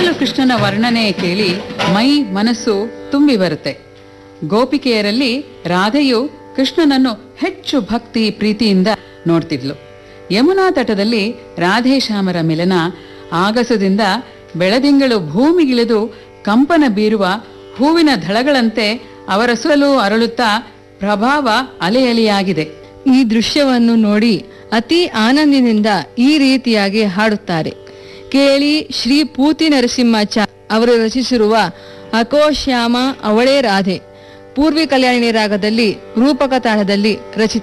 ಬಾಲಕೃಷ್ಣನ ವರ್ಣನೆ ಕೇಳಿ ಮೈ ಮನಸ್ಸು ತುಂಬಿ ಬರುತ್ತೆ ಗೋಪಿಕೆಯರಲ್ಲಿ ರಾಧೆಯು ಕೃಷ್ಣನನ್ನು ಹೆಚ್ಚು ಭಕ್ತಿ ಪ್ರೀತಿಯಿಂದ ನೋಡ್ತಿದ್ಲು ಯಮುನಾ ತಟದಲ್ಲಿ ರಾಧೇಶ್ಯಾಮರ ಮಿಲನ ಆಗಸದಿಂದ ಬೆಳದಿಂಗಳು ಭೂಮಿಗಿಳಿದು ಕಂಪನ ಬೀರುವ ಹೂವಿನ ದಳಗಳಂತೆ ಅವರ ಸುತ್ತಲೂ ಅರಳುತ್ತಾ ಪ್ರಭಾವ ಅಲೆಯಲೆಯಾಗಿದೆ ಈ ದೃಶ್ಯವನ್ನು ನೋಡಿ ಅತಿ ಆನಂದಿನಿಂದ ಈ ರೀತಿಯಾಗಿ ಹಾಡುತ್ತಾರೆ ಕೇಳಿ ಶ್ರೀ ಪೂತಿ ನರಸಿಂಹಾಚ ಅವರು ರಚಿಸಿರುವ ಅಕೋಶ್ಯಾಮ ಅವಳೇ ರಾಧೆ ಪೂರ್ವಿ ಕಲ್ಯಾಣಿನಿ ರಾಗದಲ್ಲಿ ರೂಪಕ ತಾಳದಲ್ಲಿ ರಚಿತ